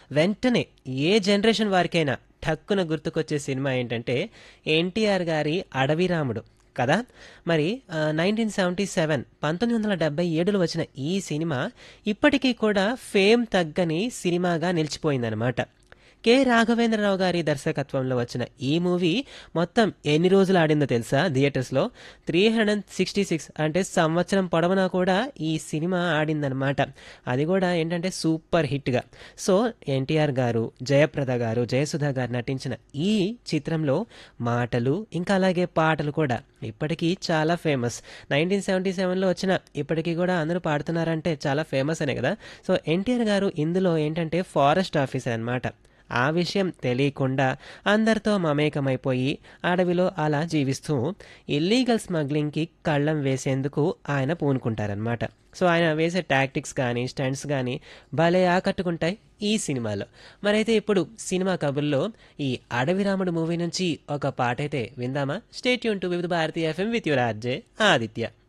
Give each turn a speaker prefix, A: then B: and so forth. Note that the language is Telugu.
A: వెంటనే ఏ జనరేషన్ వారికైనా ఠక్కున గుర్తుకొచ్చే సినిమా ఏంటంటే ఎన్టీఆర్ గారి అడవిరాముడు కదా మరి నైన్టీన్ సెవెంటీ సెవెన్ పంతొమ్మిది వందల డెబ్బై ఏడులో వచ్చిన ఈ సినిమా ఇప్పటికీ కూడా ఫేమ్ తగ్గని సినిమాగా నిలిచిపోయిందనమాట కె రాఘవేంద్రరావు గారి దర్శకత్వంలో వచ్చిన ఈ మూవీ మొత్తం ఎన్ని రోజులు ఆడిందో తెలుసా థియేటర్స్లో త్రీ హండ్రెడ్ సిక్స్టీ సిక్స్ అంటే సంవత్సరం పొడవునా కూడా ఈ సినిమా ఆడిందనమాట అది కూడా ఏంటంటే సూపర్ హిట్గా సో ఎన్టీఆర్ గారు జయప్రద గారు జయసుధ గారు నటించిన ఈ చిత్రంలో మాటలు ఇంకా అలాగే పాటలు కూడా ఇప్పటికీ చాలా ఫేమస్ నైన్టీన్ సెవెంటీ సెవెన్లో వచ్చిన ఇప్పటికీ కూడా అందరూ పాడుతున్నారంటే చాలా ఫేమస్ అనే కదా సో ఎన్టీఆర్ గారు ఇందులో ఏంటంటే ఫారెస్ట్ ఆఫీసర్ అనమాట ఆ విషయం తెలియకుండా అందరితో మమేకమైపోయి అడవిలో అలా జీవిస్తూ ఇల్లీగల్ స్మగ్లింగ్కి కళ్ళం వేసేందుకు ఆయన పూనుకుంటారనమాట సో ఆయన వేసే టాక్టిక్స్ కానీ స్టంట్స్ కానీ భలే ఆకట్టుకుంటాయి ఈ సినిమాలో మరైతే ఇప్పుడు సినిమా కబుర్లో ఈ అడవిరాముడు మూవీ నుంచి ఒక పాట అయితే విందామా స్టేట్ యూన్ to Vividh Bharati FM with your RJ Aditya